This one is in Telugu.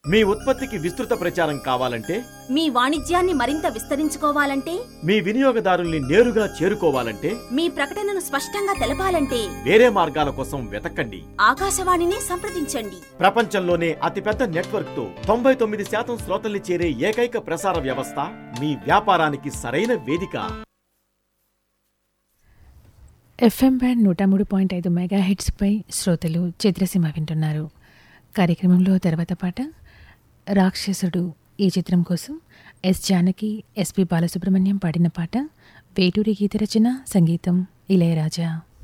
మీ ఉత్పత్తికి విస్తృత ప్రచారం కావాలంటే మీ వాణిజ్యాన్ని మరింత విస్తరించుకోవాలంటే మీ వినియోగదారుల్ని నేరుగా చేరుకోవాలంటే మీ ప్రకటనను స్పష్టంగా తెలపాలంటే వేరే మార్గాల కోసం వెతకండి ఆకాశవాణిని సంప్రదించండి ప్రపంచంలోనే అతిపెద్ద నెట్వర్క్ తో తొంభై తొమ్మిది శాతం శ్రోతల్ని చేరే ఏకైక ప్రసార వ్యవస్థ మీ వ్యాపారానికి సరైన వేదిక ఎఫ్ఎం బ్యాండ్ నూట మూడు పాయింట్ ఐదు మెగా హెడ్స్పై శ్రోతలు చిత్రసీమ వింటున్నారు కార్యక్రమంలో తర్వాత పాట రాక్షసుడు ఈ చిత్రం కోసం ఎస్ జానకి ఎస్పి బాలసుబ్రహ్మణ్యం పాడిన పాట వేటూరి గీత రచన సంగీతం ఇళయరాజా